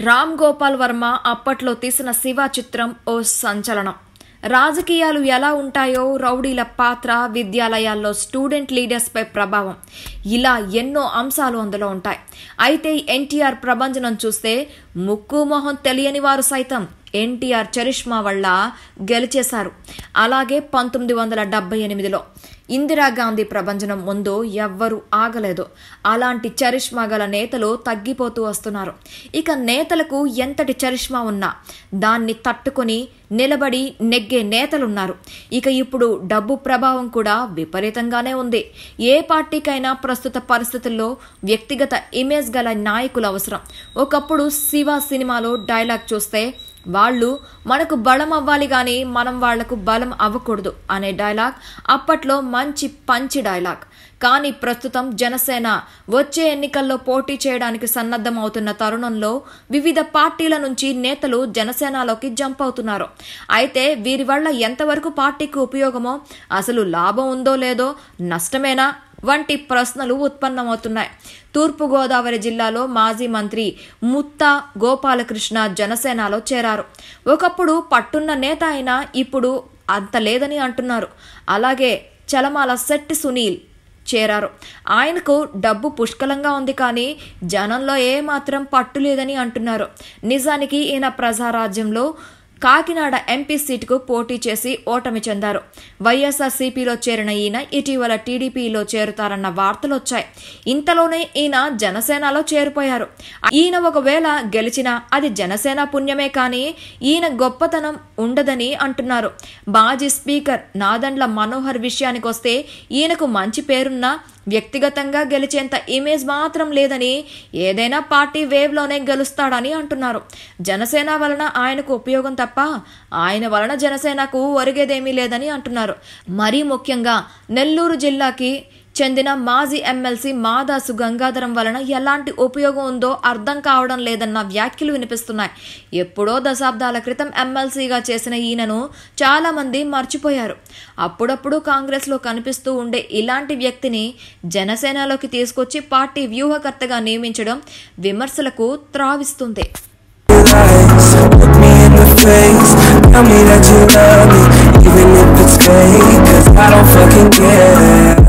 రామ్ గోపాల్ వర్మ అప్పట్లో తీసిన శివ చిత్రం ఓ సంచలనం రాజకీయాలు ఎలా ఉంటాయో రౌడీల పాత్ర విద్యాలయాల్లో స్టూడెంట్ లీడర్స్పై ప్రభావం ఇలా ఎన్నో అంశాలు అందులో ఉంటాయి అయితే ఎన్టీఆర్ ప్రభంజనం చూస్తే ముక్కు మొహం తెలియని వారు సైతం ఎన్టీఆర్ చరిష్మా వల్ల గెలిచేశారు అలాగే పంతొమ్మిది వందల డెబ్బై ఎనిమిదిలో ఇందిరాగాంధీ ప్రభంజనం ముందు ఎవ్వరూ ఆగలేదు అలాంటి చరిష్మా గల నేతలు తగ్గిపోతూ వస్తున్నారు ఇక నేతలకు ఎంతటి చరిష్మా ఉన్నా దాన్ని తట్టుకొని నిలబడి నెగ్గే నేతలున్నారు ఇక ఇప్పుడు డబ్బు ప్రభావం కూడా విపరీతంగానే ఉంది ఏ పార్టీకైనా ప్రస్తుత పరిస్థితుల్లో వ్యక్తిగత ఇమేజ్ గల నాయకులు అవసరం ఒకప్పుడు శివ సినిమాలో డైలాగ్ చూస్తే వాళ్ళు మనకు బలం అవ్వాలి కానీ మనం వాళ్లకు బలం అవ్వకూడదు అనే డైలాగ్ అప్పట్లో మంచి పంచి డైలాగ్ కానీ ప్రస్తుతం జనసేన వచ్చే ఎన్నికల్లో పోటీ చేయడానికి సన్నద్ధం అవుతున్న తరుణంలో వివిధ పార్టీల నుంచి నేతలు జనసేనలోకి జంప్ అవుతున్నారు అయితే వీరి వల్ల ఎంతవరకు పార్టీకి ఉపయోగమో అసలు లాభం ఉందో లేదో నష్టమేనా వంటి ప్రశ్నలు ఉత్పన్నమవుతున్నాయి తూర్పుగోదావరి జిల్లాలో మాజీ మంత్రి ముత్తా గోపాలకృష్ణ జనసేనలో చేరారు ఒకప్పుడు పట్టున్న నేత అయినా ఇప్పుడు అంత లేదని అంటున్నారు అలాగే చలమాల శెట్టి సునీల్ చేరారు ఆయనకు డబ్బు పుష్కలంగా ఉంది కానీ జనంలో ఏమాత్రం పట్టు లేదని అంటున్నారు నిజానికి ఈయన ప్రజారాజ్యంలో కాకినాడ ఎంపీ సీటుకు పోటీ చేసి ఓటమి చెందారు వైఎస్ఆర్సీపీలో చేరిన ఈయన ఇటీవల టీడీపీలో చేరుతారన్న వార్తలు వచ్చాయి ఇంతలోనే ఈయన జనసేనలో చేరిపోయారు ఈయన ఒకవేళ గెలిచినా అది జనసేన పుణ్యమే కానీ ఈయన గొప్పతనం ఉండదని అంటున్నారు మాజీ స్పీకర్ నాదండ్ల మనోహర్ విషయానికి వస్తే ఈయనకు మంచి పేరున్నా వ్యక్తిగతంగా గెలిచేంత ఇమేజ్ మాత్రం లేదని ఏదైనా పార్టీ వేవ్లోనే గెలుస్తాడని అంటున్నారు జనసేన వలన ఆయనకు ఉపయోగం తప్ప ఆయన వలన జనసేనకు ఒరిగేదేమీ లేదని అంటున్నారు మరీ ముఖ్యంగా నెల్లూరు జిల్లాకి చెందిన మాజీ ఎమ్మెల్సీ మాదాసు గంగాధరం వలన ఎలాంటి ఉపయోగం ఉందో అర్థం కావడం లేదన్న వ్యాఖ్యలు వినిపిస్తున్నాయి ఎప్పుడో దశాబ్దాల క్రితం ఎమ్మెల్సీగా చేసిన ఈయనను చాలా మంది మర్చిపోయారు అప్పుడప్పుడు కాంగ్రెస్లో కనిపిస్తూ ఉండే ఇలాంటి వ్యక్తిని జనసేనలోకి తీసుకొచ్చి పార్టీ వ్యూహకర్తగా నియమించడం విమర్శలకు త్రావిస్తుంది lies. Look me in the face. Tell me that you love me, even if it's fake. Cause I don't fucking care.